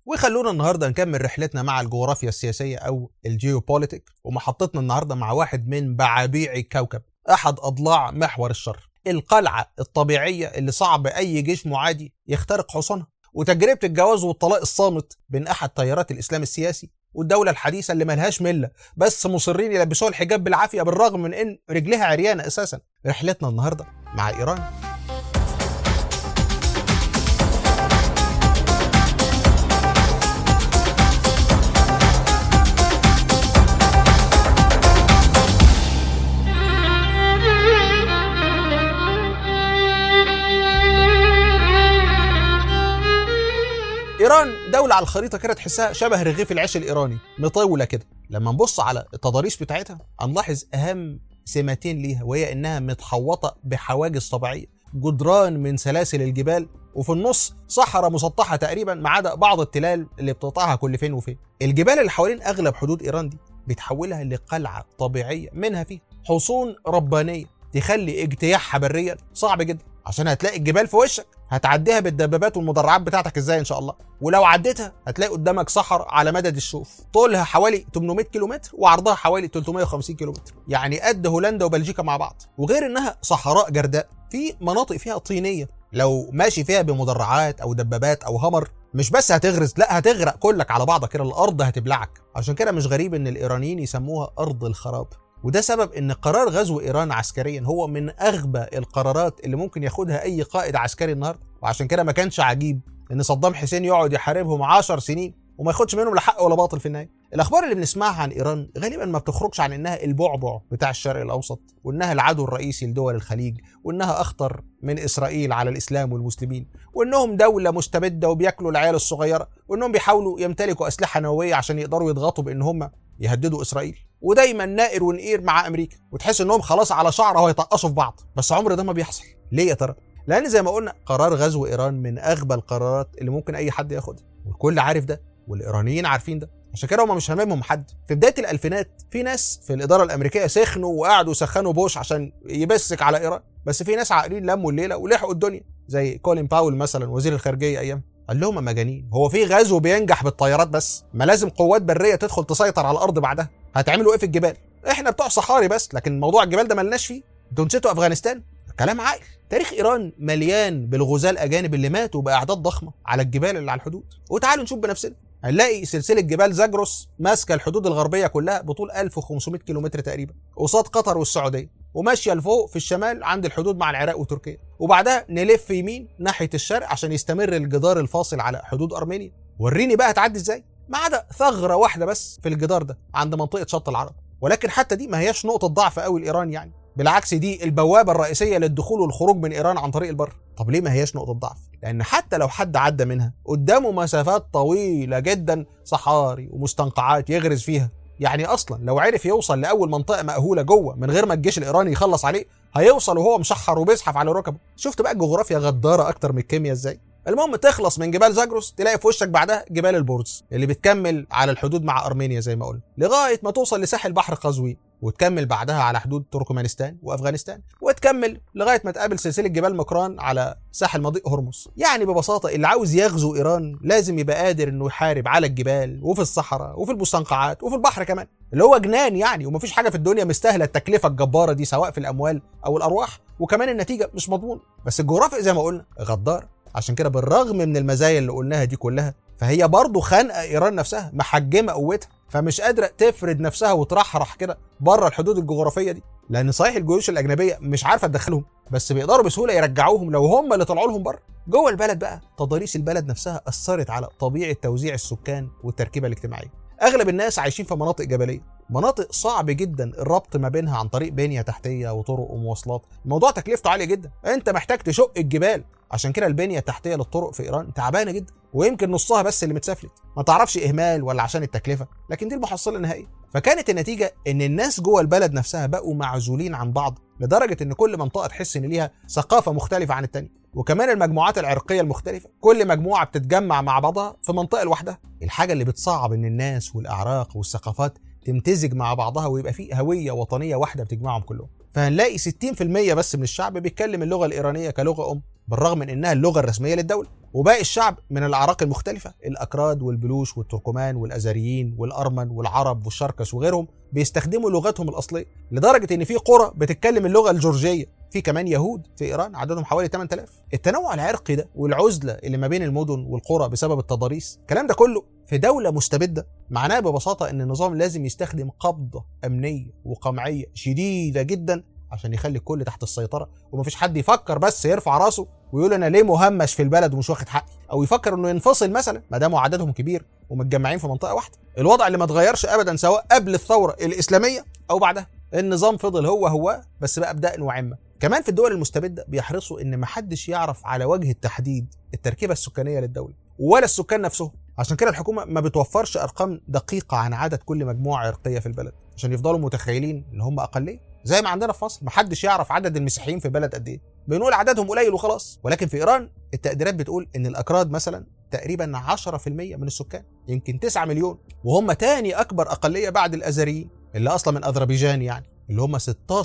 وخلونا النهارده نكمل رحلتنا مع الجغرافيا السياسيه او الجيوبوليتيك ومحطتنا النهارده مع واحد من بعابيع الكوكب احد اضلاع محور الشر القلعه الطبيعيه اللي صعب اي جيش معادي يخترق حصونها وتجربه الجواز والطلاق الصامت بين احد تيارات الاسلام السياسي والدوله الحديثه اللي ملهاش مله بس مصرين يلبسوها الحجاب بالعافيه بالرغم من ان رجلها عريانه اساسا رحلتنا النهارده مع ايران ايران دوله على الخريطه كده تحسها شبه رغيف العيش الايراني مطوله كده لما نبص على التضاريس بتاعتها هنلاحظ اهم سماتين ليها وهي انها متحوطه بحواجز طبيعيه جدران من سلاسل الجبال وفي النص صحراء مسطحه تقريبا ما عدا بعض التلال اللي بتقطعها كل فين وفين الجبال اللي حوالين اغلب حدود ايران دي بتحولها لقلعه طبيعيه منها فيها حصون ربانيه تخلي اجتياحها بريا صعب جدا عشان هتلاقي الجبال في وشك هتعديها بالدبابات والمدرعات بتاعتك ازاي ان شاء الله ولو عديتها هتلاقي قدامك صحراء على مدد الشوف طولها حوالي 800 كيلومتر وعرضها حوالي 350 كيلومتر يعني قد هولندا وبلجيكا مع بعض وغير انها صحراء جرداء في مناطق فيها طينيه لو ماشي فيها بمدرعات او دبابات او همر مش بس هتغرز لا هتغرق كلك على بعضك كده الارض هتبلعك عشان كده مش غريب ان الايرانيين يسموها ارض الخراب وده سبب ان قرار غزو ايران عسكريا هو من اغبى القرارات اللي ممكن ياخدها اي قائد عسكري النهارده وعشان كده ما كانش عجيب ان صدام حسين يقعد يحاربهم 10 سنين وما ياخدش منهم لا حق ولا باطل في النهايه. الاخبار اللي بنسمعها عن ايران غالبا ما بتخرجش عن انها البعبع بتاع الشرق الاوسط وانها العدو الرئيسي لدول الخليج وانها اخطر من اسرائيل على الاسلام والمسلمين وانهم دوله مستبده وبياكلوا العيال الصغيره وانهم بيحاولوا يمتلكوا اسلحه نوويه عشان يقدروا يضغطوا بان هم يهددوا اسرائيل ودايما نائر ونقير مع امريكا وتحس انهم خلاص على شعره وهيطقشوا في بعض بس عمر ده ما بيحصل ليه يا ترى لان زي ما قلنا قرار غزو ايران من اغبى القرارات اللي ممكن اي حد ياخدها والكل عارف ده والايرانيين عارفين ده عشان كده هم مش هاممهم حد في بدايه الالفينات في ناس في الاداره الامريكيه سخنوا وقعدوا يسخنوا بوش عشان يبسك على ايران بس في ناس عاقلين لموا الليله ولحقوا الدنيا زي كولين باول مثلا وزير الخارجيه ايام قال لهم مجانين هو في غزو بينجح بالطيارات بس ما لازم قوات بريه تدخل تسيطر على الارض بعدها هتعملوا ايه في الجبال احنا بتوع صحاري بس لكن موضوع الجبال ده ملناش فيه انتوا نسيتوا افغانستان كلام عاقل تاريخ ايران مليان بالغزاة الاجانب اللي ماتوا باعداد ضخمه على الجبال اللي على الحدود وتعالوا نشوف بنفسنا هنلاقي سلسله جبال زاجروس ماسكه الحدود الغربيه كلها بطول 1500 كيلومتر تقريبا قصاد قطر والسعوديه وماشيه لفوق في الشمال عند الحدود مع العراق وتركيا وبعدها نلف يمين ناحيه الشرق عشان يستمر الجدار الفاصل على حدود ارمينيا وريني بقى هتعدي ازاي ما عدا ثغره واحده بس في الجدار ده عند منطقه شط العرب ولكن حتى دي ما هياش نقطه ضعف قوي لايران يعني بالعكس دي البوابه الرئيسيه للدخول والخروج من ايران عن طريق البر طب ليه ما هياش نقطه ضعف لان حتى لو حد عدى منها قدامه مسافات طويله جدا صحاري ومستنقعات يغرز فيها يعني اصلا لو عرف يوصل لاول منطقه مأهوله جوه من غير ما الجيش الايراني يخلص عليه هيوصل وهو مشحر وبيزحف على ركبه شفت بقى الجغرافيا غداره اكتر من الكيمياء ازاي المهم تخلص من جبال زاجروس تلاقي في وشك بعدها جبال البورز اللي بتكمل على الحدود مع ارمينيا زي ما قلنا لغايه ما توصل لساحل بحر قزوين وتكمل بعدها على حدود تركمانستان وافغانستان وتكمل لغايه ما تقابل سلسله جبال مكران على ساحل مضيق هرمز يعني ببساطه اللي عاوز يغزو ايران لازم يبقى قادر انه يحارب على الجبال وفي الصحراء وفي المستنقعات وفي البحر كمان اللي هو جنان يعني ومفيش حاجه في الدنيا مستاهله التكلفه الجباره دي سواء في الاموال او الارواح وكمان النتيجه مش مضمون بس الجغرافيا زي ما قلنا غدار عشان كده بالرغم من المزايا اللي قلناها دي كلها فهي برضه خانقه ايران نفسها محجمه قوتها فمش قادره تفرد نفسها وترحرح كده بره الحدود الجغرافيه دي لان صحيح الجيوش الاجنبيه مش عارفه تدخلهم بس بيقدروا بسهوله يرجعوهم لو هم اللي طلعوا لهم بره جوه البلد بقى تضاريس البلد نفسها اثرت على طبيعه توزيع السكان والتركيبه الاجتماعيه اغلب الناس عايشين في مناطق جبليه مناطق صعب جدا الربط ما بينها عن طريق بنيه تحتيه وطرق ومواصلات الموضوع تكلفته عاليه جدا انت محتاج تشق الجبال عشان كده البنيه التحتيه للطرق في ايران تعبانه جدا ويمكن نصها بس اللي متسافلت ما تعرفش اهمال ولا عشان التكلفه لكن دي المحصله النهائيه فكانت النتيجه ان الناس جوه البلد نفسها بقوا معزولين عن بعض لدرجه ان كل منطقه تحس ان ليها ثقافه مختلفه عن التانيه وكمان المجموعات العرقيه المختلفه كل مجموعه بتتجمع مع بعضها في منطقه لوحدها الحاجه اللي بتصعب ان الناس والاعراق والثقافات تمتزج مع بعضها ويبقى في هويه وطنيه واحده بتجمعهم كلهم فهنلاقي 60% بس من الشعب بيتكلم اللغه الايرانيه كلغه ام بالرغم من انها اللغه الرسميه للدوله وباقي الشعب من الاعراق المختلفه الاكراد والبلوش والتركمان والازاريين والارمن والعرب والشركس وغيرهم بيستخدموا لغتهم الاصليه لدرجه ان في قرى بتتكلم اللغه الجورجيه في كمان يهود في ايران عددهم حوالي 8000 التنوع العرقي ده والعزله اللي ما بين المدن والقرى بسبب التضاريس الكلام ده كله في دوله مستبده معناه ببساطه ان النظام لازم يستخدم قبضه امنيه وقمعيه شديده جدا عشان يخلي الكل تحت السيطره ومفيش حد يفكر بس يرفع راسه ويقول انا ليه مهمش في البلد ومش واخد حقي او يفكر انه ينفصل مثلا ما دام عددهم كبير ومتجمعين في منطقه واحده الوضع اللي ما اتغيرش ابدا سواء قبل الثوره الاسلاميه او بعدها النظام فضل هو هو بس بقى بدأن وعمه كمان في الدول المستبده بيحرصوا ان محدش يعرف على وجه التحديد التركيبه السكانيه للدوله ولا السكان نفسهم عشان كده الحكومه ما بتوفرش ارقام دقيقه عن عدد كل مجموعه عرقيه في البلد عشان يفضلوا متخيلين ان هم اقليه زي ما عندنا في مصر محدش يعرف عدد المسيحيين في البلد قد ايه بنقول عددهم قليل وخلاص ولكن في ايران التقديرات بتقول ان الاكراد مثلا تقريبا 10% من السكان يمكن 9 مليون وهم تاني اكبر اقليه بعد الازريين اللي اصلا من اذربيجان يعني اللي هم 16%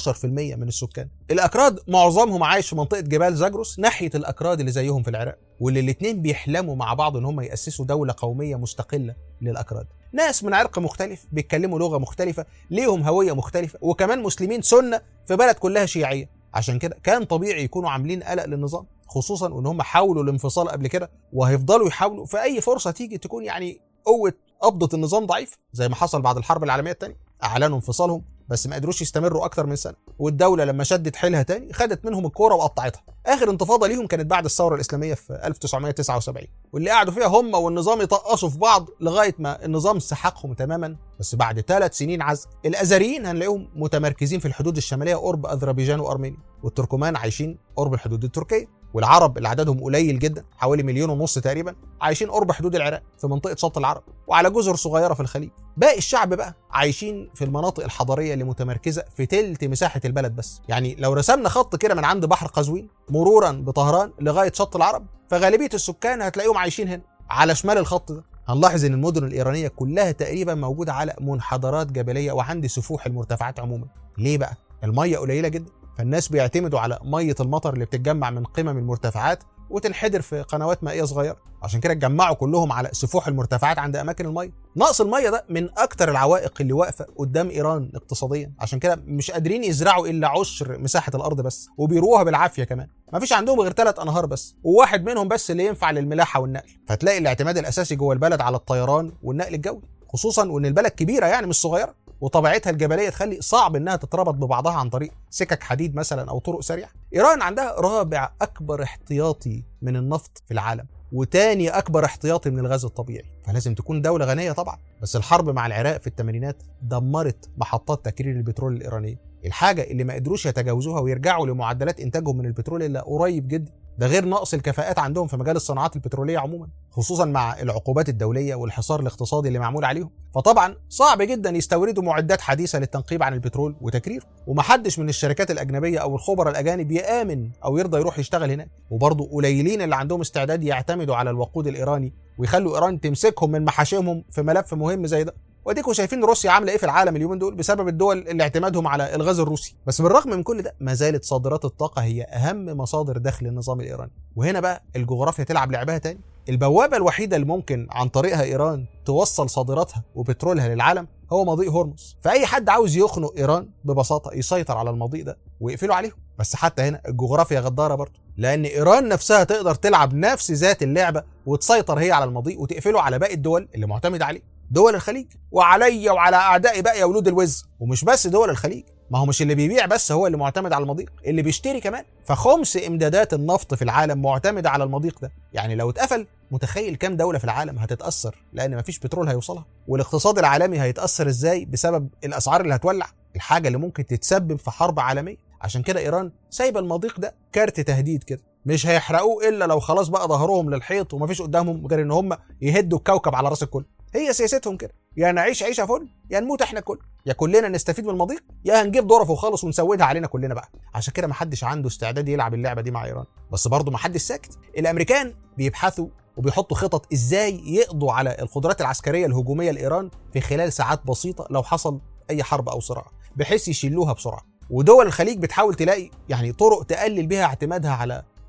من السكان الاكراد معظمهم عايش في منطقه جبال زاجروس ناحيه الاكراد اللي زيهم في العراق واللي الاثنين بيحلموا مع بعض ان هم ياسسوا دوله قوميه مستقله للاكراد ناس من عرق مختلف بيتكلموا لغه مختلفه ليهم هويه مختلفه وكمان مسلمين سنه في بلد كلها شيعيه عشان كده كان طبيعي يكونوا عاملين قلق للنظام خصوصا ان هم حاولوا الانفصال قبل كده وهيفضلوا يحاولوا في اي فرصه تيجي تكون يعني قوه قبضه النظام ضعيفه زي ما حصل بعد الحرب العالميه الثانيه اعلنوا انفصالهم بس ما قدروش يستمروا اكتر من سنه والدوله لما شدت حيلها تاني خدت منهم الكوره وقطعتها اخر انتفاضه ليهم كانت بعد الثوره الاسلاميه في 1979 واللي قعدوا فيها هم والنظام يطقصوا في بعض لغايه ما النظام سحقهم تماما بس بعد ثلاث سنين عزل الازريين هنلاقيهم متمركزين في الحدود الشماليه قرب اذربيجان وارمينيا والتركمان عايشين قرب الحدود التركيه والعرب اللي عددهم قليل جدا حوالي مليون ونص تقريبا عايشين قرب حدود العراق في منطقه شط العرب وعلى جزر صغيره في الخليج باقي الشعب بقى عايشين في المناطق الحضريه اللي متمركزه في تلت مساحه البلد بس يعني لو رسمنا خط كده من عند بحر قزوين مرورا بطهران لغايه شط العرب فغالبيه السكان هتلاقيهم عايشين هنا على شمال الخط ده هنلاحظ ان المدن الايرانيه كلها تقريبا موجوده على منحدرات جبليه وعند سفوح المرتفعات عموما ليه بقى الميه قليله جدا فالناس بيعتمدوا على ميه المطر اللي بتتجمع من قمم المرتفعات وتنحدر في قنوات مائيه صغيره عشان كده اتجمعوا كلهم على سفوح المرتفعات عند اماكن الميه نقص الميه ده من اكتر العوائق اللي واقفه قدام ايران اقتصاديا عشان كده مش قادرين يزرعوا الا عشر مساحه الارض بس وبيروها بالعافيه كمان ما فيش عندهم غير ثلاث انهار بس وواحد منهم بس اللي ينفع للملاحه والنقل فتلاقي الاعتماد الاساسي جوه البلد على الطيران والنقل الجوي خصوصا وان البلد كبيره يعني مش صغيره وطبيعتها الجبليه تخلي صعب انها تتربط ببعضها عن طريق سكك حديد مثلا او طرق سريعه. ايران عندها رابع اكبر احتياطي من النفط في العالم وتاني اكبر احتياطي من الغاز الطبيعي فلازم تكون دوله غنيه طبعا بس الحرب مع العراق في الثمانينات دمرت محطات تكرير البترول الايرانيه الحاجه اللي ما قدروش يتجاوزوها ويرجعوا لمعدلات انتاجهم من البترول الا قريب جدا ده غير نقص الكفاءات عندهم في مجال الصناعات البتروليه عموما خصوصا مع العقوبات الدوليه والحصار الاقتصادي اللي معمول عليهم فطبعا صعب جدا يستوردوا معدات حديثه للتنقيب عن البترول وتكريره ومحدش من الشركات الاجنبيه او الخبراء الاجانب يامن او يرضى يروح يشتغل هناك وبرضه قليلين اللي عندهم استعداد يعتمدوا على الوقود الايراني ويخلوا ايران تمسكهم من محاشمهم في ملف مهم زي ده واديكم شايفين روسيا عامله ايه في العالم اليومين دول بسبب الدول اللي اعتمادهم على الغاز الروسي بس بالرغم من كل ده ما زالت صادرات الطاقه هي اهم مصادر دخل النظام الايراني وهنا بقى الجغرافيا تلعب لعبها تاني البوابه الوحيده اللي ممكن عن طريقها ايران توصل صادراتها وبترولها للعالم هو مضيق هرمز فاي حد عاوز يخنق ايران ببساطه يسيطر على المضيق ده ويقفلوا عليهم بس حتى هنا الجغرافيا غداره برضه لان ايران نفسها تقدر تلعب نفس ذات اللعبه وتسيطر هي على المضيق وتقفله على باقي الدول اللي معتمده عليه دول الخليج وعليا وعلى اعدائي بقى يا ولود الوز ومش بس دول الخليج ما هو مش اللي بيبيع بس هو اللي معتمد على المضيق اللي بيشتري كمان فخمس امدادات النفط في العالم معتمده على المضيق ده يعني لو اتقفل متخيل كام دوله في العالم هتتاثر لان مفيش بترول هيوصلها والاقتصاد العالمي هيتاثر ازاي بسبب الاسعار اللي هتولع الحاجه اللي ممكن تتسبب في حرب عالميه عشان كده ايران سايبه المضيق ده كارت تهديد كده مش هيحرقوه الا لو خلاص بقى ظهرهم للحيط ومفيش قدامهم غير ان هم يهدوا الكوكب على راس الكل هي سياستهم كده يا نعيش عيشه فل يا نموت احنا كل يا كلنا نستفيد من المضيق يا هنجيب ظرفه وخالص ونسودها علينا كلنا بقى عشان كده محدش عنده استعداد يلعب اللعبه دي مع ايران بس برضه محدش ساكت الامريكان بيبحثوا وبيحطوا خطط ازاي يقضوا على القدرات العسكريه الهجوميه لايران في خلال ساعات بسيطه لو حصل اي حرب او صراع بحيث يشيلوها بسرعه ودول الخليج بتحاول تلاقي يعني طرق تقلل بها اعتمادها على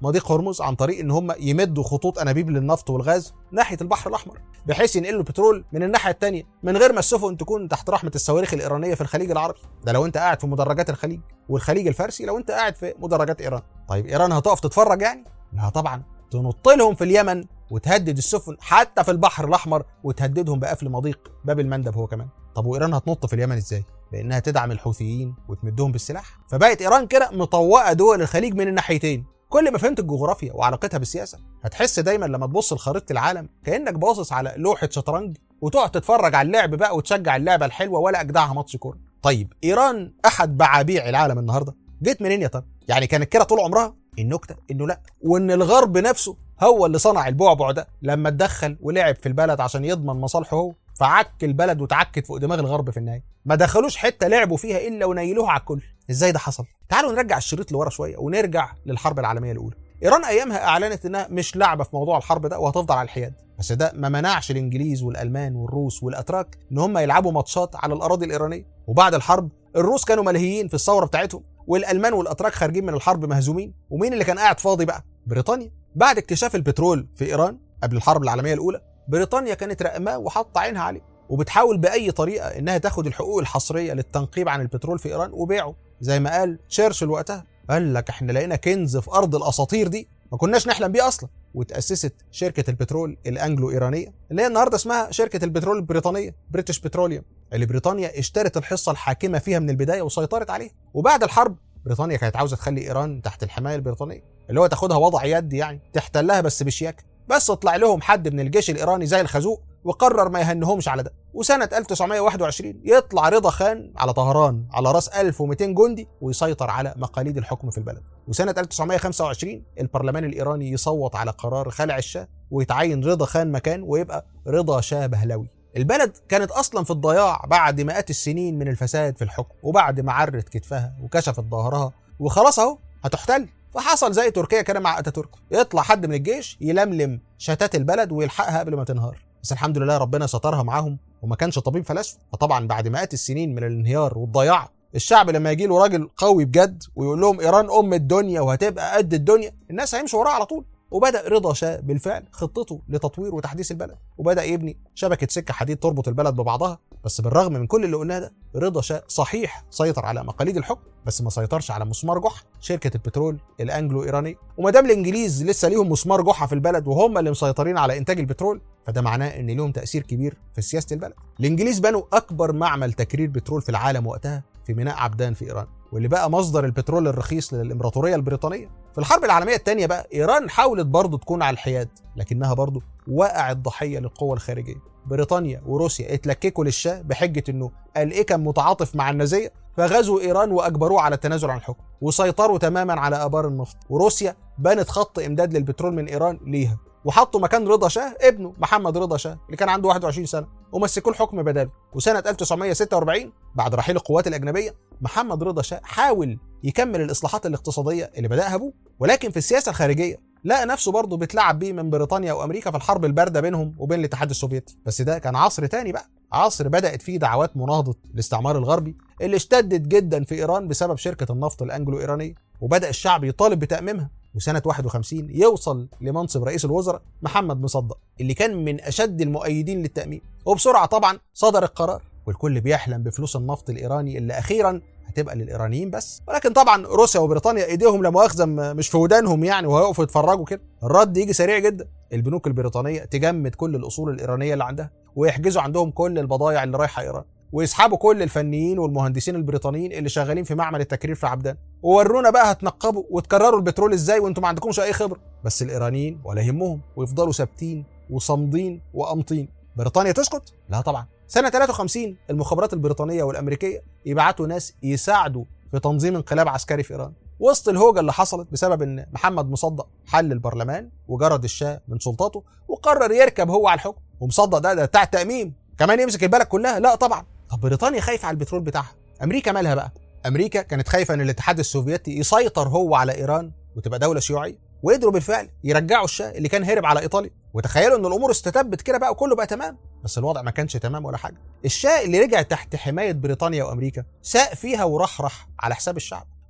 مضيق هرمز عن طريق ان هم يمدوا خطوط انابيب للنفط والغاز ناحيه البحر الاحمر بحيث ينقلوا البترول من الناحيه الثانيه من غير ما السفن تكون تحت رحمه الصواريخ الايرانيه في الخليج العربي ده لو انت قاعد في مدرجات الخليج والخليج الفارسي لو انت قاعد في مدرجات ايران طيب ايران هتقف تتفرج يعني لا طبعا تنط لهم في اليمن وتهدد السفن حتى في البحر الاحمر وتهددهم بقفل مضيق باب المندب هو كمان طب وايران هتنط في اليمن ازاي بانها تدعم الحوثيين وتمدهم بالسلاح فبقت ايران كده مطوقه دول الخليج من الناحيتين كل ما فهمت الجغرافيا وعلاقتها بالسياسه هتحس دايما لما تبص لخريطه العالم كانك باصص على لوحه شطرنج وتقعد تتفرج على اللعب بقى وتشجع اللعبه الحلوه ولا اجدعها ماتش كوره طيب ايران احد بعابيع العالم النهارده جيت منين يا ترى يعني كانت كده طول عمرها النكته انه لا وان الغرب نفسه هو اللي صنع البعبع ده لما اتدخل ولعب في البلد عشان يضمن مصالحه هو فعك البلد وتعكت فوق دماغ الغرب في النهايه ما دخلوش حته لعبوا فيها الا ونيلوها على الكل ازاي ده حصل تعالوا نرجع الشريط لورا شويه ونرجع للحرب العالميه الاولى ايران ايامها اعلنت انها مش لعبه في موضوع الحرب ده وهتفضل على الحياد بس ده ما منعش الانجليز والالمان والروس والاتراك ان هم يلعبوا ماتشات على الاراضي الايرانيه وبعد الحرب الروس كانوا ملهيين في الثوره بتاعتهم والالمان والاتراك خارجين من الحرب مهزومين ومين اللي كان قاعد فاضي بقى بريطانيا بعد اكتشاف البترول في ايران قبل الحرب العالميه الاولى بريطانيا كانت راقماه وحاطه عينها عليه وبتحاول باي طريقه انها تاخد الحقوق الحصريه للتنقيب عن البترول في ايران وبيعه زي ما قال تشرشل وقتها قال لك احنا لقينا كنز في ارض الاساطير دي ما كناش نحلم بيه اصلا وتاسست شركه البترول الانجلو ايرانيه اللي هي النهارده اسمها شركه البترول البريطانيه بريتش بتروليوم اللي بريطانيا اشترت الحصه الحاكمه فيها من البدايه وسيطرت عليها وبعد الحرب بريطانيا كانت عاوزه تخلي ايران تحت الحمايه البريطانيه اللي هو تاخدها وضع يد يعني تحتلها بس بشياكه بس طلع لهم حد من الجيش الايراني زي الخازوق وقرر ما يهنهمش على ده وسنة 1921 يطلع رضا خان على طهران على راس 1200 جندي ويسيطر على مقاليد الحكم في البلد وسنة 1925 البرلمان الإيراني يصوت على قرار خلع الشاه ويتعين رضا خان مكان ويبقى رضا شاه بهلوي البلد كانت اصلا في الضياع بعد مئات السنين من الفساد في الحكم وبعد ما عرت كتفها وكشفت ظهرها وخلاص اهو هتحتل فحصل زي تركيا كده مع اتاتورك يطلع حد من الجيش يلملم شتات البلد ويلحقها قبل ما تنهار بس الحمد لله ربنا سترها معاهم وما كانش طبيب فلاسفه فطبعا بعد مئات السنين من الانهيار والضياع الشعب لما يجي له راجل قوي بجد ويقول لهم ايران ام الدنيا وهتبقى قد الدنيا الناس هيمشوا وراه على طول وبدا رضا شاه بالفعل خطته لتطوير وتحديث البلد وبدا يبني شبكه سكه حديد تربط البلد ببعضها بس بالرغم من كل اللي قلناه ده رضا شاه صحيح سيطر على مقاليد الحكم بس ما سيطرش على مسمار جحا شركه البترول الانجلو ايرانيه وما دام الانجليز لسه ليهم مسمار جحا في البلد وهم اللي مسيطرين على انتاج البترول فده معناه ان ليهم تاثير كبير في سياسه البلد الانجليز بنوا اكبر معمل تكرير بترول في العالم وقتها في ميناء عبدان في ايران واللي بقى مصدر البترول الرخيص للامبراطوريه البريطانيه في الحرب العالميه الثانيه بقى ايران حاولت برضه تكون على الحياد لكنها برضه وقعت ضحيه للقوى الخارجيه بريطانيا وروسيا اتلككوا للشاه بحجه انه قال ايه كان متعاطف مع النازيه فغزوا ايران واجبروه على التنازل عن الحكم وسيطروا تماما على ابار النفط وروسيا بنت خط امداد للبترول من ايران ليها وحطوا مكان رضا شاه ابنه محمد رضا شاه اللي كان عنده 21 سنه ومسكوه الحكم بداله وسنه 1946 بعد رحيل القوات الاجنبيه محمد رضا شاه حاول يكمل الاصلاحات الاقتصاديه اللي بداها ابوه ولكن في السياسه الخارجيه لقى نفسه برضه بيتلعب بيه من بريطانيا وامريكا في الحرب البارده بينهم وبين الاتحاد السوفيتي بس ده كان عصر تاني بقى عصر بدات فيه دعوات مناهضه الاستعمار الغربي اللي اشتدت جدا في ايران بسبب شركه النفط الانجلو ايرانيه وبدا الشعب يطالب بتاميمها وسنة 51 يوصل لمنصب رئيس الوزراء محمد مصدق اللي كان من أشد المؤيدين للتأمين وبسرعة طبعا صدر القرار والكل بيحلم بفلوس النفط الإيراني اللي أخيرا هتبقى للإيرانيين بس ولكن طبعا روسيا وبريطانيا إيديهم لا مؤاخذة مش في ودانهم يعني وهيقفوا يتفرجوا كده الرد يجي سريع جدا البنوك البريطانية تجمد كل الأصول الإيرانية اللي عندها ويحجزوا عندهم كل البضائع اللي رايحة إيران ويسحبوا كل الفنيين والمهندسين البريطانيين اللي شغالين في معمل التكرير في عبدان وورونا بقى هتنقبوا وتكرروا البترول ازاي وانتم ما عندكمش اي خبره بس الايرانيين ولا يهمهم ويفضلوا ثابتين وصامدين وقامطين بريطانيا تسكت لا طبعا سنه 53 المخابرات البريطانيه والامريكيه يبعتوا ناس يساعدوا في تنظيم انقلاب عسكري في ايران وسط الهوجه اللي حصلت بسبب ان محمد مصدق حل البرلمان وجرد الشاه من سلطاته وقرر يركب هو على الحكم ومصدق ده ده بتاع تاميم كمان يمسك البلد كلها لا طبعا طب بريطانيا خايفه على البترول بتاعها امريكا مالها بقى امريكا كانت خايفه ان الاتحاد السوفيتي يسيطر هو على ايران وتبقى دوله شيوعيه وقدروا بالفعل يرجعوا الشاه اللي كان هرب على ايطاليا وتخيلوا ان الامور استتبت كده بقى وكله بقى تمام بس الوضع ما كانش تمام ولا حاجه الشاه اللي رجع تحت حمايه بريطانيا وامريكا ساق فيها ورحرح على حساب الشعب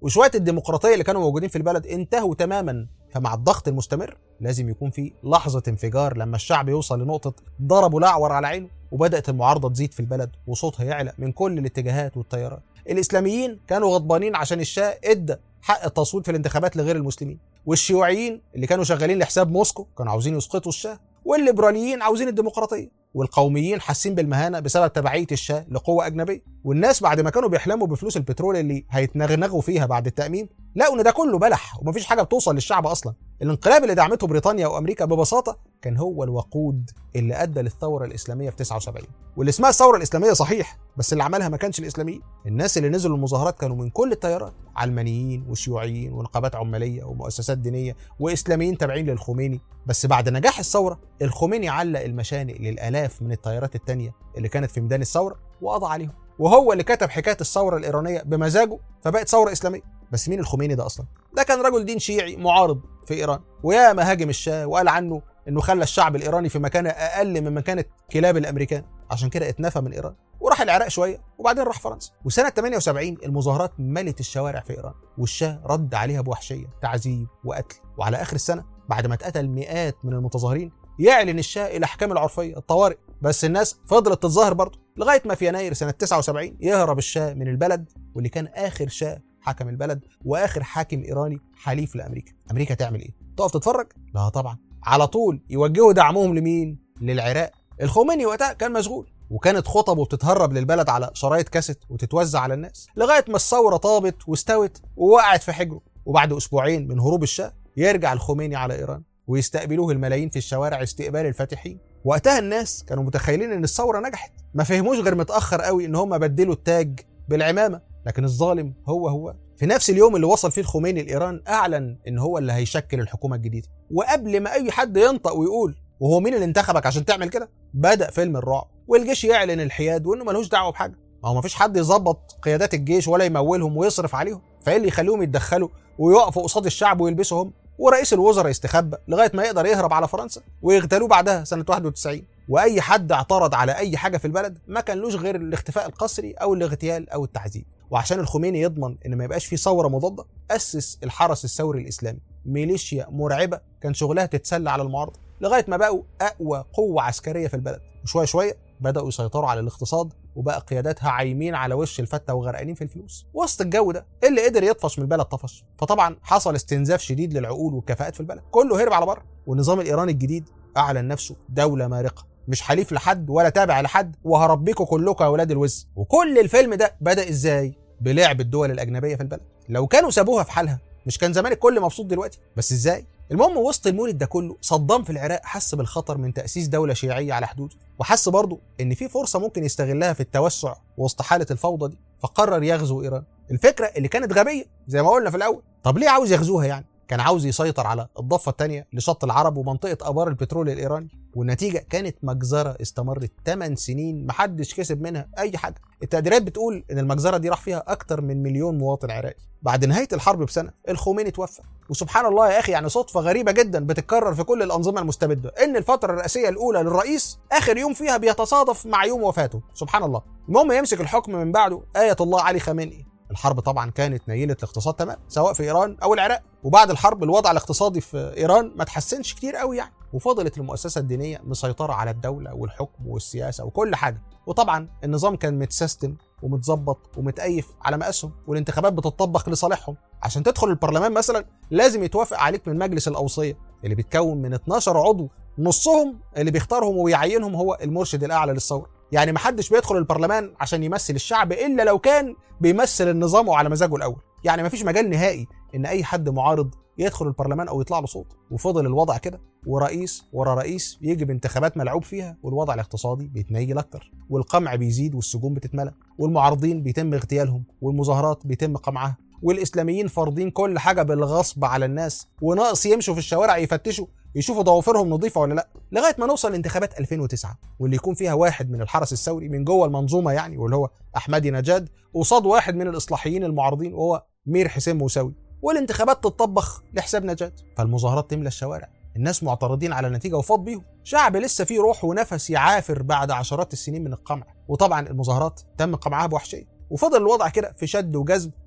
وشويه الديمقراطيه اللي كانوا موجودين في البلد انتهوا تماما فمع الضغط المستمر لازم يكون في لحظه انفجار لما الشعب يوصل لنقطه ضربوا الاعور على عينه وبدات المعارضه تزيد في البلد وصوتها يعلى من كل الاتجاهات والتيارات الاسلاميين كانوا غضبانين عشان الشاه ادى حق التصويت في الانتخابات لغير المسلمين والشيوعيين اللي كانوا شغالين لحساب موسكو كانوا عاوزين يسقطوا الشاه والليبراليين عاوزين الديمقراطيه والقوميين حاسين بالمهانه بسبب تبعيه الشاه لقوه اجنبيه والناس بعد ما كانوا بيحلموا بفلوس البترول اللي هيتنغنغوا فيها بعد التاميم لقوا ان ده كله بلح ومفيش حاجه بتوصل للشعب اصلا الانقلاب اللي دعمته بريطانيا وامريكا ببساطه كان هو الوقود اللي ادى للثوره الاسلاميه في 79 واللي اسمها الثوره الاسلاميه صحيح بس اللي عملها ما كانش الاسلاميين الناس اللي نزلوا المظاهرات كانوا من كل التيارات علمانيين وشيوعيين ونقابات عماليه ومؤسسات دينيه واسلاميين تابعين للخميني بس بعد نجاح الثوره الخميني علق المشانق للالاف من التيارات التانيه اللي كانت في ميدان الثوره وقضى عليهم وهو اللي كتب حكايه الثوره الايرانيه بمزاجه فبقت ثوره اسلاميه بس مين الخميني ده اصلا ده كان رجل دين شيعي معارض في ايران وياما هاجم الشاه وقال عنه انه خلى الشعب الايراني في مكانه اقل من مكانه كلاب الامريكان عشان كده اتنفى من ايران وراح العراق شويه وبعدين راح فرنسا وسنه 78 المظاهرات ملت الشوارع في ايران والشاه رد عليها بوحشيه تعذيب وقتل وعلى اخر السنه بعد ما اتقتل مئات من المتظاهرين يعلن الشاه الاحكام العرفيه الطوارئ بس الناس فضلت تتظاهر برضه لغايه ما في يناير سنه 79 يهرب الشاه من البلد واللي كان اخر شاه حكم البلد واخر حاكم ايراني حليف لامريكا امريكا تعمل ايه تقف تتفرج لا طبعا على طول يوجهوا دعمهم لمين للعراق الخميني وقتها كان مشغول وكانت خطبه بتتهرب للبلد على شرايط كاسيت وتتوزع على الناس لغايه ما الثوره طابت واستوت ووقعت في حجره وبعد اسبوعين من هروب الشاه يرجع الخميني على ايران ويستقبلوه الملايين في الشوارع استقبال الفاتحين وقتها الناس كانوا متخيلين ان الثوره نجحت ما فهموش غير متاخر قوي ان هم بدلوا التاج بالعمامه لكن الظالم هو هو في نفس اليوم اللي وصل فيه الخميني لايران اعلن ان هو اللي هيشكل الحكومه الجديده وقبل ما اي حد ينطق ويقول وهو مين اللي انتخبك عشان تعمل كده بدا فيلم الرعب والجيش يعلن الحياد وانه ملوش دعوه بحاجه ما هو مفيش حد يظبط قيادات الجيش ولا يمولهم ويصرف عليهم فايه اللي يخليهم يتدخلوا ويقفوا قصاد الشعب ويلبسوا هم ورئيس الوزراء يستخبى لغايه ما يقدر يهرب على فرنسا ويغتالوه بعدها سنه 91 واي حد اعترض على اي حاجه في البلد ما كان لوش غير الاختفاء القسري او الاغتيال او التعذيب وعشان الخميني يضمن ان ما يبقاش في ثوره مضاده اسس الحرس الثوري الاسلامي ميليشيا مرعبه كان شغلها تتسلى على المعارضه لغايه ما بقوا اقوى قوه عسكريه في البلد وشويه شويه بداوا يسيطروا على الاقتصاد وبقى قياداتها عايمين على وش الفته وغرقانين في الفلوس وسط الجو ده اللي قدر يطفش من البلد طفش فطبعا حصل استنزاف شديد للعقول والكفاءات في البلد كله هرب على بره والنظام الايراني الجديد اعلن نفسه دوله مارقه مش حليف لحد ولا تابع لحد وهربيكوا كلكم يا ولاد الوز وكل الفيلم ده بدا ازاي بلعب الدول الاجنبيه في البلد لو كانوا سابوها في حالها مش كان زمان الكل مبسوط دلوقتي بس ازاي المهم وسط المولد ده كله صدام في العراق حس بالخطر من تاسيس دوله شيعيه على حدوده وحس برضه ان في فرصه ممكن يستغلها في التوسع وسط حاله الفوضى دي فقرر يغزو ايران الفكره اللي كانت غبيه زي ما قلنا في الاول طب ليه عاوز يغزوها يعني كان عاوز يسيطر على الضفه الثانيه لشط العرب ومنطقه ابار البترول الايراني والنتيجه كانت مجزره استمرت 8 سنين محدش كسب منها اي حاجه التقديرات بتقول ان المجزره دي راح فيها اكتر من مليون مواطن عراقي بعد نهايه الحرب بسنه الخميني توفى وسبحان الله يا اخي يعني صدفه غريبه جدا بتتكرر في كل الانظمه المستبده ان الفتره الرئاسيه الاولى للرئيس اخر يوم فيها بيتصادف مع يوم وفاته سبحان الله المهم يمسك الحكم من بعده ايه الله علي خامنئي الحرب طبعا كانت نيلت الاقتصاد تمام سواء في ايران او العراق وبعد الحرب الوضع الاقتصادي في ايران ما تحسنش كتير قوي يعني وفضلت المؤسسه الدينيه مسيطره على الدوله والحكم والسياسه وكل حاجه وطبعا النظام كان متسيستم ومتظبط ومتأيف على مقاسهم والانتخابات بتطبق لصالحهم عشان تدخل البرلمان مثلا لازم يتوافق عليك من مجلس الاوصيه اللي بيتكون من 12 عضو نصهم اللي بيختارهم ويعينهم هو المرشد الاعلى للثوره يعني ما حدش بيدخل البرلمان عشان يمثل الشعب الا لو كان بيمثل النظام وعلى مزاجه الاول يعني ما فيش مجال نهائي ان اي حد معارض يدخل البرلمان او يطلع له صوت وفضل الوضع كده ورئيس ورا رئيس يجي بانتخابات ملعوب فيها والوضع الاقتصادي بيتنيل اكتر والقمع بيزيد والسجون بتتملى والمعارضين بيتم اغتيالهم والمظاهرات بيتم قمعها والاسلاميين فارضين كل حاجه بالغصب على الناس وناقص يمشوا في الشوارع يفتشوا يشوفوا ضوافرهم نظيفه ولا لا لغايه ما نوصل لانتخابات 2009 واللي يكون فيها واحد من الحرس الثوري من جوه المنظومه يعني واللي هو احمدي نجاد قصاد واحد من الاصلاحيين المعارضين وهو مير حسين موسوي والانتخابات تطبخ لحساب نجاد فالمظاهرات تملى الشوارع الناس معترضين على النتيجه وفاض بيهم شعب لسه فيه روح ونفس يعافر بعد عشرات السنين من القمع وطبعا المظاهرات تم قمعها بوحشيه وفضل الوضع كده في شد وجذب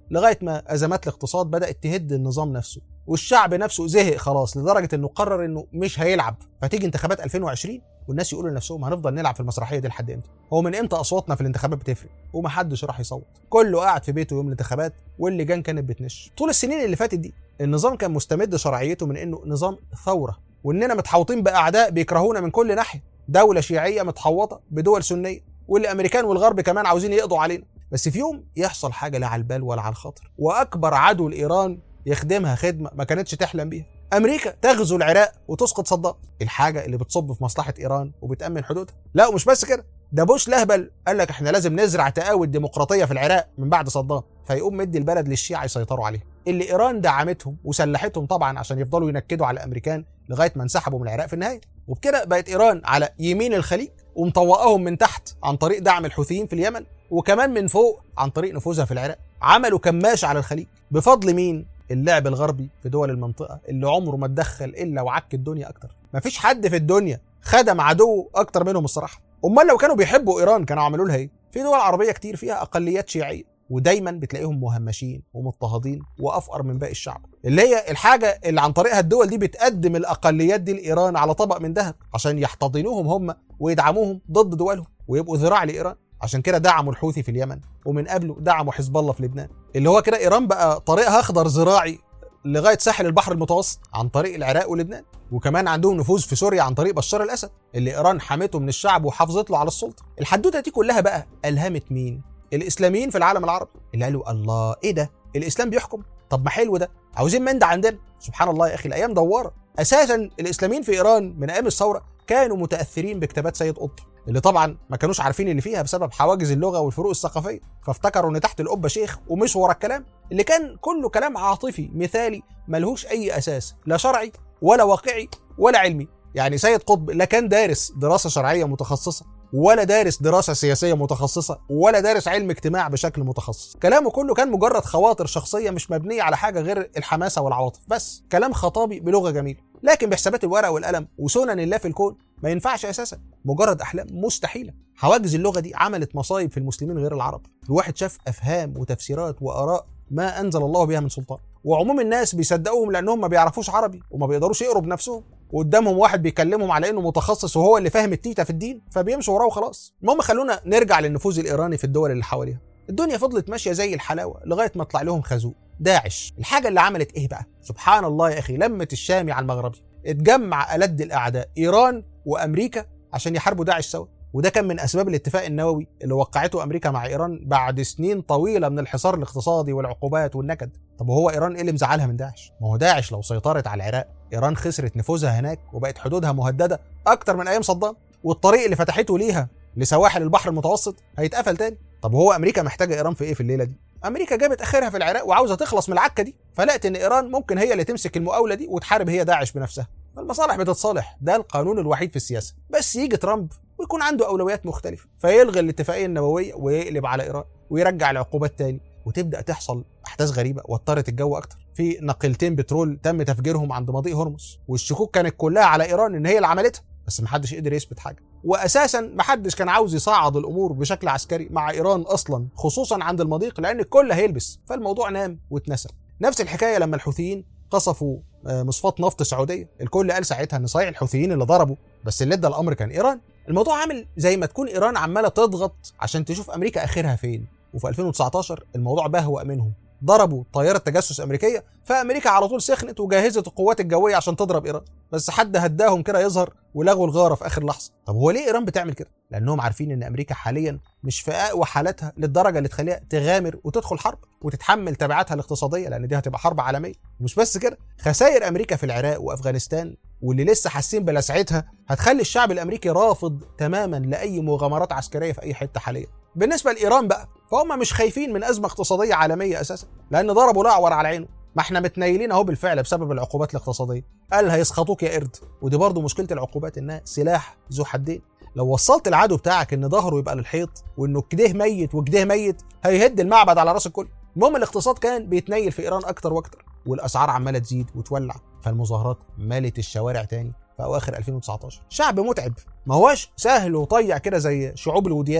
لغايه ما ازمات الاقتصاد بدات تهد النظام نفسه والشعب نفسه زهق خلاص لدرجه انه قرر انه مش هيلعب فتيجي انتخابات 2020 والناس يقولوا لنفسهم هنفضل نلعب في المسرحيه دي لحد امتى؟ هو من امتى اصواتنا في الانتخابات بتفرق؟ ومحدش راح يصوت، كله قاعد في بيته يوم الانتخابات واللجان كانت بتنش. طول السنين اللي فاتت دي النظام كان مستمد شرعيته من انه نظام ثوره واننا متحوطين باعداء بيكرهونا من كل ناحيه، دوله شيعيه متحوطه بدول سنيه والامريكان والغرب كمان عاوزين يقضوا علينا. بس في يوم يحصل حاجه لا على البال ولا على الخاطر، واكبر عدو لايران يخدمها خدمه ما كانتش تحلم بيها. امريكا تغزو العراق وتسقط صدام الحاجه اللي بتصب في مصلحه ايران وبتامن حدودها لا ومش بس كده ده بوش لهبل قال لك احنا لازم نزرع تقاوي الديمقراطيه في العراق من بعد صدام فيقوم مدي البلد للشيعة يسيطروا عليها اللي ايران دعمتهم وسلحتهم طبعا عشان يفضلوا ينكدوا على الامريكان لغايه ما انسحبوا من العراق في النهايه وبكده بقت ايران على يمين الخليج ومطوقاهم من تحت عن طريق دعم الحوثيين في اليمن وكمان من فوق عن طريق نفوذها في العراق عملوا كماش على الخليج بفضل مين اللعب الغربي في دول المنطقة اللي عمره ما اتدخل إلا وعك الدنيا أكتر مفيش حد في الدنيا خدم عدو أكتر منهم الصراحة أمال لو كانوا بيحبوا إيران كانوا عملوا لها إيه في دول عربية كتير فيها أقليات شيعية ودايما بتلاقيهم مهمشين ومضطهدين وافقر من باقي الشعب اللي هي الحاجه اللي عن طريقها الدول دي بتقدم الاقليات دي لايران على طبق من ذهب عشان يحتضنوهم هم ويدعموهم ضد دولهم ويبقوا ذراع لايران عشان كده دعموا الحوثي في اليمن ومن قبله دعموا حزب الله في لبنان اللي هو كده ايران بقى طريقها اخضر زراعي لغايه ساحل البحر المتوسط عن طريق العراق ولبنان وكمان عندهم نفوذ في سوريا عن طريق بشار الاسد اللي ايران حمته من الشعب وحافظت له على السلطه الحدوته دي كلها بقى الهمت مين الاسلاميين في العالم العربي اللي قالوا الله ايه ده الاسلام بيحكم طب ما حلو ده عاوزين من ده عندنا سبحان الله يا اخي الايام دواره اساسا الاسلاميين في ايران من ايام الثوره كانوا متاثرين بكتابات سيد قطب اللي طبعا ما كانوش عارفين اللي فيها بسبب حواجز اللغه والفروق الثقافيه فافتكروا ان تحت القبه شيخ ومش ورا الكلام اللي كان كله كلام عاطفي مثالي ملهوش اي اساس لا شرعي ولا واقعي ولا علمي يعني سيد قطب لا كان دارس دراسه شرعيه متخصصه ولا دارس دراسه سياسيه متخصصه ولا دارس علم اجتماع بشكل متخصص كلامه كله كان مجرد خواطر شخصيه مش مبنيه على حاجه غير الحماسه والعواطف بس كلام خطابي بلغه جميله لكن بحسابات الورق والقلم وسنن الله في الكون ما ينفعش اساسا مجرد احلام مستحيله حواجز اللغه دي عملت مصايب في المسلمين غير العرب الواحد شاف افهام وتفسيرات واراء ما انزل الله بها من سلطان وعموم الناس بيصدقوهم لانهم ما بيعرفوش عربي وما بيقدروش يقروا بنفسهم وقدامهم واحد بيكلمهم على انه متخصص وهو اللي فاهم التيتا في الدين فبيمشوا وراه وخلاص المهم خلونا نرجع للنفوذ الايراني في الدول اللي حواليها الدنيا فضلت ماشيه زي الحلاوه لغايه ما طلع لهم خازوق داعش الحاجه اللي عملت ايه بقى سبحان الله يا اخي لمت الشامي على المغربي اتجمع ألد الأعداء إيران وأمريكا عشان يحاربوا داعش سوا وده كان من أسباب الاتفاق النووي اللي وقعته أمريكا مع إيران بعد سنين طويلة من الحصار الاقتصادي والعقوبات والنكد طب وهو إيران إيه اللي مزعلها من داعش؟ ما هو داعش لو سيطرت على العراق إيران خسرت نفوذها هناك وبقت حدودها مهددة أكتر من أيام صدام والطريق اللي فتحته ليها لسواحل البحر المتوسط هيتقفل تاني طب وهو أمريكا محتاجة إيران في إيه في الليلة دي؟ امريكا جابت اخرها في العراق وعاوزه تخلص من العكه دي فلقت ان ايران ممكن هي اللي تمسك المقاوله دي وتحارب هي داعش بنفسها المصالح بتتصالح ده القانون الوحيد في السياسه بس يجي ترامب ويكون عنده اولويات مختلفه فيلغي الاتفاقيه النوويه ويقلب على ايران ويرجع العقوبات تاني وتبدا تحصل احداث غريبه وترت الجو اكتر في نقلتين بترول تم تفجيرهم عند مضيق هرمز والشكوك كانت كلها على ايران ان هي اللي عملتها بس محدش قدر يثبت حاجه واساسا محدش كان عاوز يصعد الامور بشكل عسكري مع ايران اصلا خصوصا عند المضيق لان الكل هيلبس فالموضوع نام واتنسى نفس الحكايه لما الحوثيين قصفوا مصفاة نفط سعوديه الكل قال ساعتها ان صحيح الحوثيين اللي ضربوا بس اللي ادى الامر كان ايران الموضوع عامل زي ما تكون ايران عماله تضغط عشان تشوف امريكا اخرها فين وفي 2019 الموضوع بهوأ منهم ضربوا طياره تجسس امريكيه فامريكا على طول سخنت وجهزت القوات الجويه عشان تضرب ايران بس حد هداهم كده يظهر ولغوا الغاره في اخر لحظه طب هو ليه ايران بتعمل كده لانهم عارفين ان امريكا حاليا مش في اقوى حالاتها للدرجه اللي تخليها تغامر وتدخل حرب وتتحمل تبعاتها الاقتصاديه لان دي هتبقى حرب عالميه ومش بس كده خسائر امريكا في العراق وافغانستان واللي لسه حاسين بلسعتها هتخلي الشعب الامريكي رافض تماما لاي مغامرات عسكريه في اي حته حاليا بالنسبه لايران بقى فهم مش خايفين من ازمه اقتصاديه عالميه اساسا لان ضربوا الاعور على عينه ما احنا متنيلين اهو بالفعل بسبب العقوبات الاقتصاديه قال هيسخطوك يا قرد ودي برضه مشكله العقوبات انها سلاح ذو حدين لو وصلت العدو بتاعك ان ظهره يبقى للحيط وانه كده ميت وكده ميت هيهد المعبد على راس الكل المهم الاقتصاد كان بيتنيل في ايران اكتر واكتر والاسعار عماله تزيد وتولع فالمظاهرات مالت الشوارع تاني في اواخر 2019 شعب متعب ما هواش سهل وطيع كده زي شعوب الوديان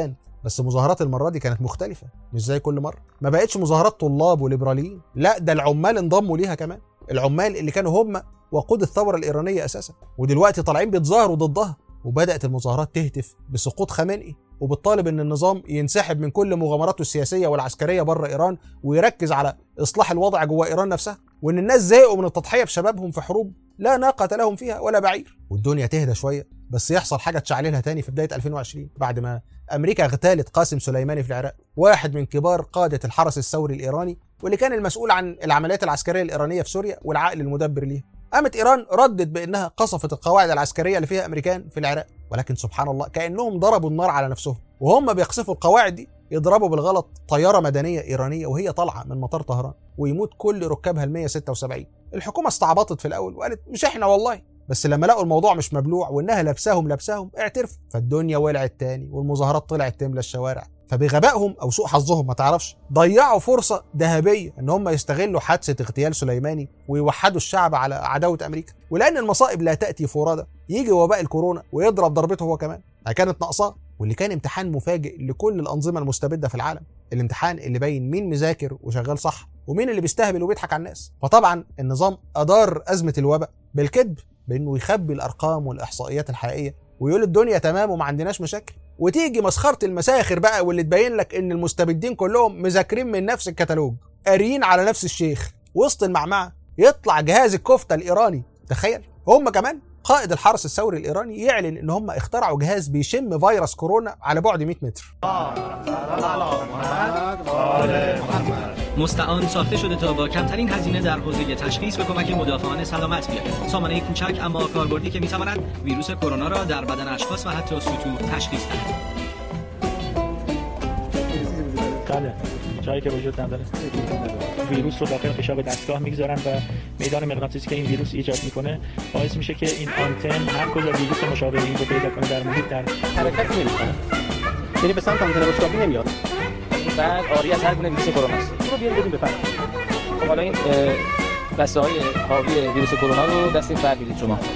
بس مظاهرات المره دي كانت مختلفه مش زي كل مره ما بقتش مظاهرات طلاب وليبراليين لا ده العمال انضموا ليها كمان العمال اللي كانوا هم وقود الثوره الايرانيه اساسا ودلوقتي طالعين بيتظاهروا ضدها وبدات المظاهرات تهتف بسقوط خامنئي وبتطالب ان النظام ينسحب من كل مغامراته السياسيه والعسكريه بره ايران ويركز على اصلاح الوضع جوه ايران نفسها وان الناس زهقوا من التضحيه بشبابهم في حروب لا ناقه لهم فيها ولا بعير والدنيا تهدى شويه بس يحصل حاجه تشعللها تاني في بدايه 2020 بعد ما امريكا اغتالت قاسم سليماني في العراق واحد من كبار قاده الحرس الثوري الايراني واللي كان المسؤول عن العمليات العسكريه الايرانيه في سوريا والعقل المدبر ليها قامت ايران ردت بانها قصفت القواعد العسكريه اللي فيها امريكان في العراق ولكن سبحان الله كانهم ضربوا النار على نفسهم وهم بيقصفوا القواعد دي يضربوا بالغلط طياره مدنيه ايرانيه وهي طالعه من مطار طهران ويموت كل ركابها ال 176 الحكومه استعبطت في الاول وقالت مش احنا والله بس لما لقوا الموضوع مش مبلوع وانها لابساهم لابساهم اعترفوا فالدنيا ولعت تاني والمظاهرات طلعت تملى الشوارع فبغبائهم او سوء حظهم ما تعرفش ضيعوا فرصه ذهبيه ان هم يستغلوا حادثه اغتيال سليماني ويوحدوا الشعب على عداوه امريكا ولان المصائب لا تاتي فرادى يجي وباء الكورونا ويضرب ضربته هو كمان كانت ناقصاه واللي كان امتحان مفاجئ لكل الانظمه المستبده في العالم الامتحان اللي باين مين مذاكر وشغال صح ومين اللي بيستهبل وبيضحك على الناس فطبعا النظام ادار ازمه الوباء بالكذب بانه يخبي الارقام والاحصائيات الحقيقيه ويقول الدنيا تمام وما عندناش مشاكل وتيجي مسخره المساخر بقى واللي تبين لك ان المستبدين كلهم مذاكرين من نفس الكتالوج قاريين على نفس الشيخ وسط المعمعه يطلع جهاز الكفته الايراني تخيل هم كمان قائد الحرس الثوري الايراني يعلن ان هم اخترعوا جهاز بيشم فيروس كورونا على بعد 100 متر مستعان ساخته شده تا با کمترین هزینه در حوزه تشخیص به کمک مدافعان سلامت بیاید سامانه کوچک اما کاربردی که میتواند ویروس کرونا را در بدن اشخاص و حتی سطوح تشخیص دهد بله جایی که وجود نداره ویروس رو داخل خشاب دستگاه میگذارن و میدان مغناطیسی که این ویروس ایجاد میکنه باعث میشه که این آنتن هر کجا ویروس مشابه این رو پیدا کنه در محیط در حرکت نمیکنه یعنی به سمت آنتن بشکافی نمیاد بعد آری از هر گونه ویروس کرونا است این رو بیارید بدیم بفرمایید خب حالا این بسته های حاوی ویروس کرونا رو دست این فرد میدید شما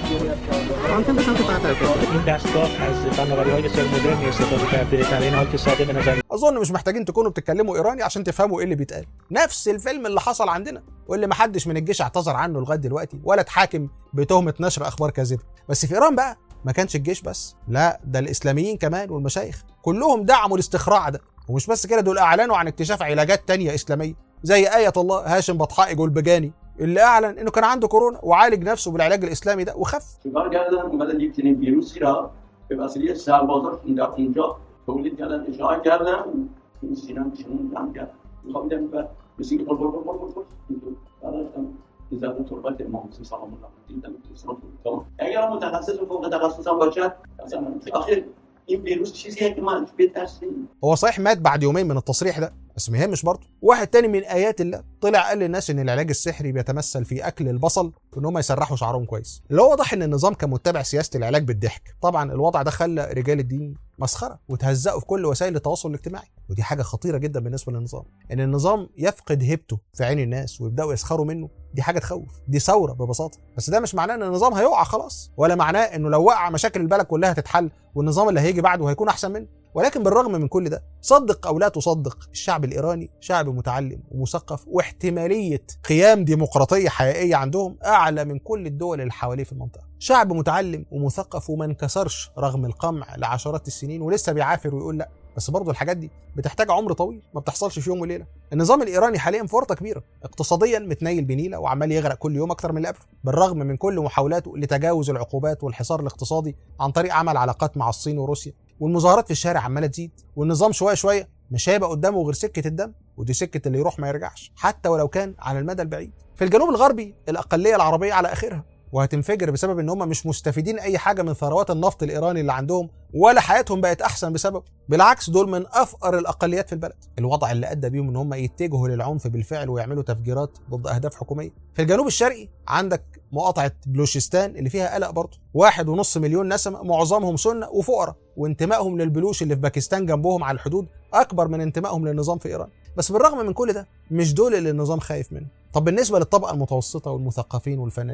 آنتن به سمت فرد حرکت کنه این دستگاه از فناوری های بسیار مدرنی استفاده کرده در این حال که ساده به نظر اظن مش محتاجين تكونوا بتتكلموا ايراني عشان تفهموا ايه اللي بيتقال نفس الفيلم اللي حصل عندنا واللي محدش من الجيش اعتذر عنه لغايه دلوقتي ولا اتحاكم بتهمه نشر اخبار كاذبه بس في ايران بقى ما كانش الجيش بس لا ده الاسلاميين كمان والمشايخ كلهم دعموا الاستخراع ده ومش بس كده دول اعلنوا عن اكتشاف علاجات تانية اسلاميه زي ايه الله هاشم بطحائي جولبجاني اللي اعلن انه كان عنده كورونا وعالج نفسه بالعلاج الاسلامي ده وخف چیکار کردن اومدن یک چنین ویروسی را به وسیله سربازان در اونجا تولید کردن اشاعه کردن این سینه میشون جمع کردن میخوابیدن و مثل اینکه قرقر قرقر قرقر اینطور بعد رفتم زبون تربت امام حسین سلام الله علیه دیدم اسلام تمام اگر متخصص فوق تخصصم باشد اصلا آخر این ویروس چیزیه که ما بترسیم هو صحيح مات بعد يومين من التصريح ده بس ما يهمش برضه واحد تاني من ايات الله طلع قال للناس ان العلاج السحري بيتمثل في اكل البصل وان هم يسرحوا شعرهم كويس اللي هو واضح ان النظام كان متبع سياسه العلاج بالضحك طبعا الوضع ده خلى رجال الدين مسخره وتهزقوا في كل وسائل التواصل الاجتماعي ودي حاجه خطيره جدا بالنسبه للنظام ان النظام يفقد هيبته في عين الناس ويبداوا يسخروا منه دي حاجه تخوف دي ثوره ببساطه بس ده مش معناه ان النظام هيقع خلاص ولا معناه انه لو وقع مشاكل البلد كلها هتتحل والنظام اللي هيجي بعده هيكون احسن منه ولكن بالرغم من كل ده صدق او لا تصدق الشعب الايراني شعب متعلم ومثقف واحتماليه قيام ديمقراطيه حقيقيه عندهم اعلى من كل الدول اللي حواليه في المنطقه شعب متعلم ومثقف وما انكسرش رغم القمع لعشرات السنين ولسه بيعافر ويقول لا بس برضه الحاجات دي بتحتاج عمر طويل ما بتحصلش في يوم وليله النظام الايراني حاليا في ورطه كبيره اقتصاديا متنيل بنيله وعمال يغرق كل يوم اكتر من اللي قبله بالرغم من كل محاولاته لتجاوز العقوبات والحصار الاقتصادي عن طريق عمل علاقات مع الصين وروسيا والمظاهرات في الشارع عماله تزيد والنظام شويه شويه مش هيبقى قدامه غير سكه الدم ودي سكه اللي يروح ما يرجعش حتى ولو كان على المدى البعيد في الجنوب الغربي الاقليه العربيه على اخرها وهتنفجر بسبب ان هم مش مستفيدين اي حاجه من ثروات النفط الايراني اللي عندهم ولا حياتهم بقت احسن بسببه بالعكس دول من افقر الاقليات في البلد الوضع اللي ادى بيهم ان هم يتجهوا للعنف بالفعل ويعملوا تفجيرات ضد اهداف حكوميه في الجنوب الشرقي عندك مقاطعه بلوشستان اللي فيها قلق برضه واحد ونص مليون نسمه معظمهم سنه وفقراء وانتمائهم للبلوش اللي في باكستان جنبهم على الحدود اكبر من انتمائهم للنظام في ايران بس بالرغم من كل ده مش دول اللي النظام خايف منهم طب بالنسبه للطبقه المتوسطه والمثقفين والفنانين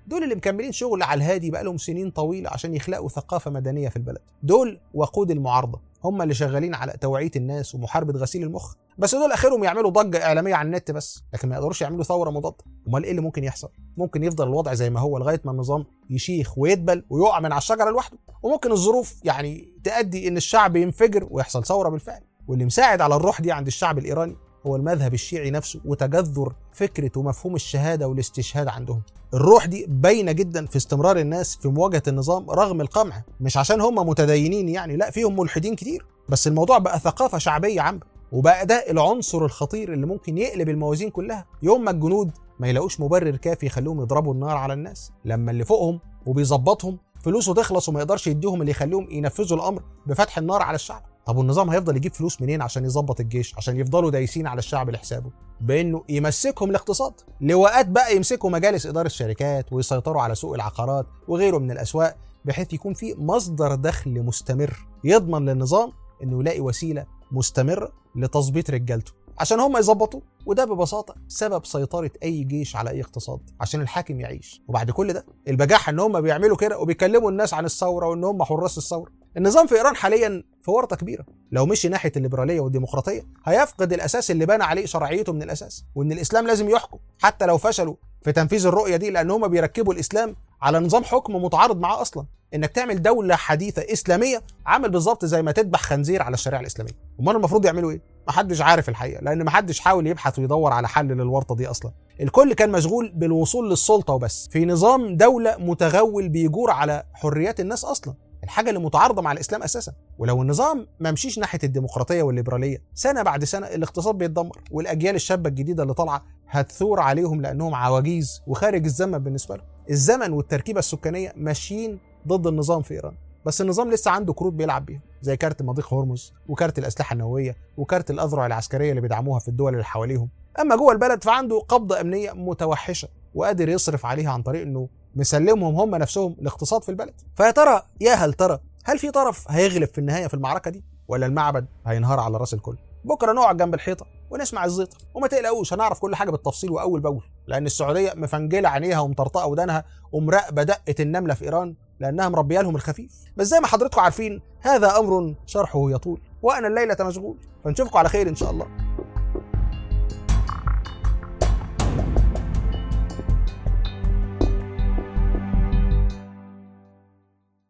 دول اللي مكملين شغل على الهادي بقالهم سنين طويله عشان يخلقوا ثقافه مدنيه في البلد دول وقود المعارضه هم اللي شغالين على توعيه الناس ومحاربه غسيل المخ بس دول اخرهم يعملوا ضجه اعلاميه على النت بس لكن ما يقدروش يعملوا ثوره مضاده امال ايه اللي ممكن يحصل ممكن يفضل الوضع زي ما هو لغايه ما النظام يشيخ ويدبل ويقع من على الشجره لوحده وممكن الظروف يعني تؤدي ان الشعب ينفجر ويحصل ثوره بالفعل واللي مساعد على الروح دي عند الشعب الايراني هو المذهب الشيعي نفسه وتجذر فكره ومفهوم الشهاده والاستشهاد عندهم الروح دي باينه جدا في استمرار الناس في مواجهه النظام رغم القمع مش عشان هم متدينين يعني لا فيهم ملحدين كتير بس الموضوع بقى ثقافه شعبيه عامه وبقى ده العنصر الخطير اللي ممكن يقلب الموازين كلها يوم ما الجنود ما يلاقوش مبرر كافي يخليهم يضربوا النار على الناس لما اللي فوقهم وبيظبطهم فلوسه تخلص وما يقدرش يديهم اللي يخليهم ينفذوا الامر بفتح النار على الشعب طب والنظام هيفضل يجيب فلوس منين عشان يظبط الجيش عشان يفضلوا دايسين على الشعب لحسابه بانه يمسكهم الاقتصاد لواءات بقى يمسكوا مجالس اداره الشركات ويسيطروا على سوق العقارات وغيره من الاسواق بحيث يكون في مصدر دخل مستمر يضمن للنظام انه يلاقي وسيله مستمره لتظبيط رجالته عشان هم يظبطوا وده ببساطه سبب سيطره اي جيش على اي اقتصاد عشان الحاكم يعيش وبعد كل ده البجاحه ان هم بيعملوا كده وبيكلموا الناس عن الثوره وان هم حراس الثوره النظام في ايران حاليا في ورطه كبيره لو مشي ناحيه الليبراليه والديمقراطيه هيفقد الاساس اللي بنى عليه شرعيته من الاساس وان الاسلام لازم يحكم حتى لو فشلوا في تنفيذ الرؤيه دي لان هم بيركبوا الاسلام على نظام حكم متعارض معاه اصلا انك تعمل دوله حديثه اسلاميه عامل بالظبط زي ما تذبح خنزير على الشريعه الاسلاميه امال المفروض يعملوا ايه محدش عارف الحقيقه لان محدش حاول يبحث ويدور على حل للورطه دي اصلا الكل كان مشغول بالوصول للسلطه وبس في نظام دوله متغول بيجور على حريات الناس اصلا الحاجه اللي متعارضه مع الاسلام اساسا ولو النظام ما مشيش ناحيه الديمقراطيه والليبراليه سنه بعد سنه الاقتصاد بيتدمر والاجيال الشابه الجديده اللي طالعه هتثور عليهم لانهم عواجيز وخارج الزمن بالنسبه لهم الزمن والتركيبه السكانيه ماشيين ضد النظام في ايران بس النظام لسه عنده كروت بيلعب بيها زي كارت مضيق هرمز وكارت الاسلحه النوويه وكارت الاذرع العسكريه اللي بيدعموها في الدول اللي حواليهم اما جوه البلد فعنده قبضه امنيه متوحشه وقادر يصرف عليها عن طريق انه مسلمهم هم نفسهم الاقتصاد في البلد فيا ترى يا هل ترى هل في طرف هيغلب في النهايه في المعركه دي ولا المعبد هينهار على راس الكل بكره نقعد جنب الحيطه ونسمع الزيطه وما تقلقوش هنعرف كل حاجه بالتفصيل واول باول لان السعوديه مفنجله عينيها ومطرطقه ودانها ومراقبه دقه النمله في ايران لانها مربيه لهم الخفيف بس زي ما حضراتكم عارفين هذا امر شرحه يطول وانا الليله مشغول فنشوفكم على خير ان شاء الله